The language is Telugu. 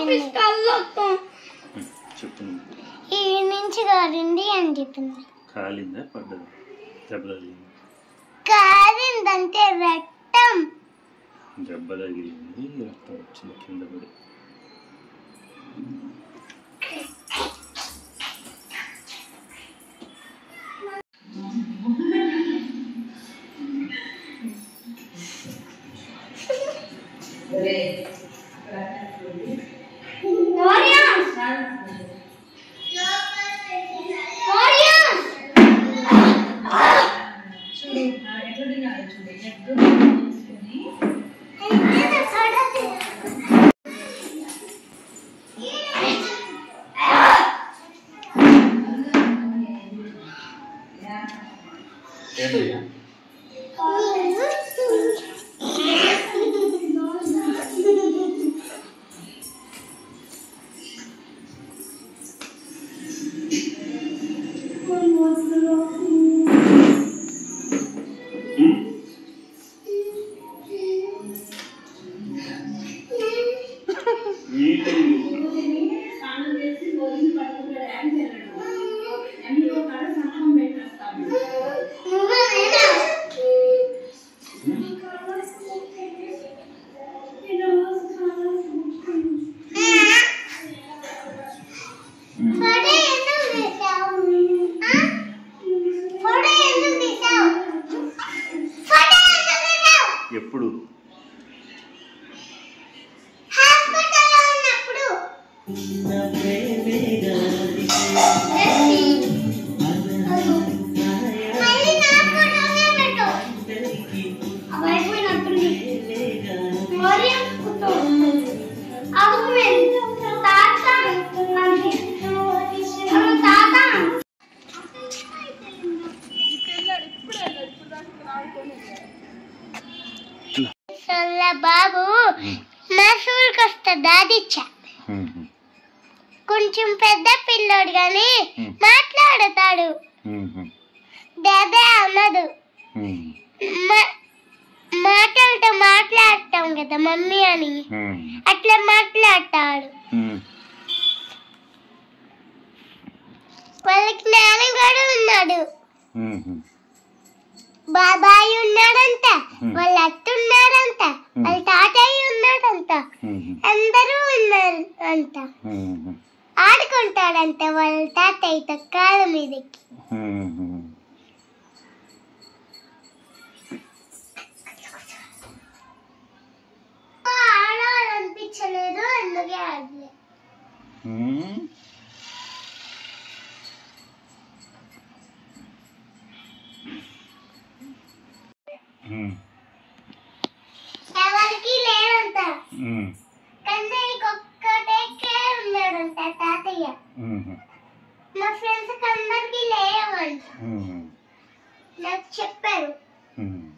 చెప్పు నువ్వు ఈ నుంచి కారింది అని చెప్పింది కాలిందా పడ్డదా దెబ్బ తగిలింది కారిందంటే రక్తం దెబ్బ తగిలింది రక్తం వచ్చింది కింద పడి ఏంటయ్యా ఫోటో ఎందుకు తీసావు ఆ? ఫోటో ఎందుకు తీసావు ఫోటో ఎందుకు తీసావు ఎప్పుడు హాస్పిటల్లో ఉన్నప్పుడు మళ్ళీ నా ఫోటోనే పెట్టు అవి అయిపోయినట్టుంది మరి ఫోటో అడుగు తాత అంటే అడుగు తాత సొల్ల బాబు మా స్కూల్కి వస్తా దాదిచ్చా కొంచెం పెద్ద పిల్లోడు కానీ Hmm. మాట్లాడతాడు దాదా అన్నదు మా- మాటలతో మాట్లాడతాం కదా మమ్మీ అని అట్లా మాట్లాడతాడు వాళ్ళకి నాన్న కూడా ఉన్నాడు బాబాయ్ ఉన్నాడంట Hmm. వాళ్ళ అత్త ఉన్నాడంట Hmm. వాళ్ళ తాతయ్య ఉన్నాడంట అందరూ ఉన్నారు అంట ఆడుకుంటాడంట వాళ్ళ తాతయ్యతో కాళ్ళ మీదకి ఆడాలనిపించలేదు అందుకే ఆడలే ఎవరికి లేదంట కన్నయ్యకి ఒక్కటే ఉన్నాడంట తాతయ్య మా ఫ్రెండ్స్ అందరికి లేవంట నాకు చెప్పారు Mm-hmm.